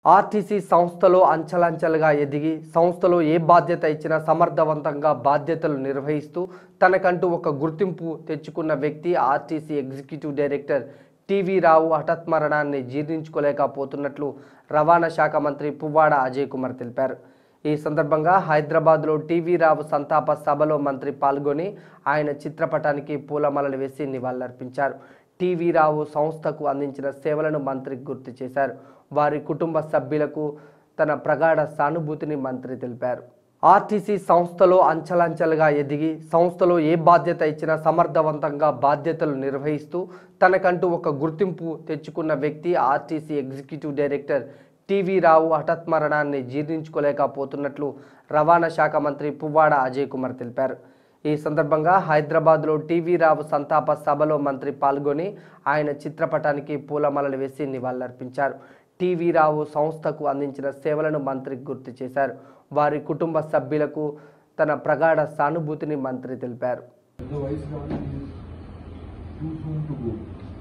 RTC సంస్థలో అంచెలంచెలుగా ఎదిగి సంస్థలో ఏ బాధ్యత ఇచ్చినా సమర్థవంతంగా బాధ్యతలు నిర్వహిస్తూ తనకంటూ ఒక గుర్తింపు తెచ్చుకున్న వ్యక్తి RTC executive director T V Rao హఠాత్ మరణాన్ని జీర్ణించుకోలేకపోతున్నట్లు రవాణా శాఖ మంత్రి పువ్వాడ అజయ్ కుమార్ తెలిపారు ఈ సందర్భంగా హైదరాబాద్లో టీవీ రావు సంతాప సభలో మంత్రి పాల్గొని ఆయన చిత్రపటానికి పూలమాలలు వేసి నివాళులర్పించారు టీవీ రావు సంస్థకు అందించిన సేవలను మంత్రి గుర్తు చేశారు వారి కుటుంబ సభ్యులకు తన ప్రగాఢ సానుభూతిని మంత్రి తెలిపారు ఆర్టీసీ సంస్థలో అంచెలంచెలుగా ఎదిగి సంస్థలో ఏ బాధ్యత ఇచ్చినా సమర్థవంతంగా బాధ్యతలు నిర్వహిస్తూ తనకంటూ ఒక గుర్తింపు తెచ్చుకున్న వ్యక్తి RTC executive director T V Rao హఠాత్ మరణాన్ని జీర్ణించుకోలేకపోతున్నట్లు రవాణా శాఖ మంత్రి పువ్వాడ అజయ్ కుమార్ తెలిపారు ఈ సందర్భంగా హైదరాబాద్లో టీవీ రావు సంతాప సభలో మంత్రి పాల్గొని ఆయన చిత్రపటానికి పూలమాలలు వేసి నివాళులర్పించారు టీవీ రావు సంస్థకు అందించిన సేవలను మంత్రి గుర్తు చేశారు వారి కుటుంబ సభ్యులకు తన ప్రగాఢ సానుభూతిని మంత్రి తెలిపారు The vice governor is too soon to go.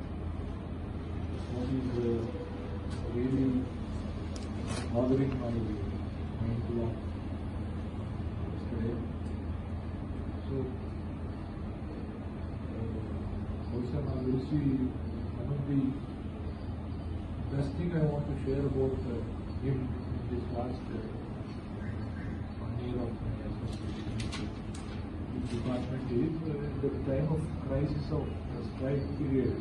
What is uh, really bothering my mind to lot yesterday. So, uh, also now you see one of the best thing I want to share about uh, him in this last uh, one year of my association with the department is uh, the time of crisis of the strike period.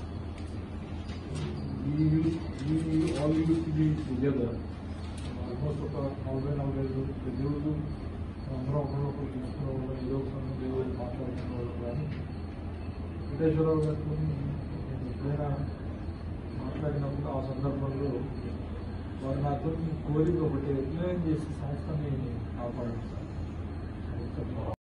We used, we all used to be together. Almost ఒక నలభై నలభై ఐదు ప్రతిరోజు అందరం ఒకరొకరు తీసుకునే వాళ్ళం ఏదో ఒక సమయం ఏదో ఒకటి మాట్లాడుకునే వాళ్ళం కానీ వెంకటేశ్వరరావు గారితో నేను ఎప్పుడైనా మాట్లాడినప్పుడు ఆ సందర్భంలో వారు నాతో కోరిక ఒకటి ఎట్లయినా చేసి సంస్థని కాపాడాలి సార్ సంస్థ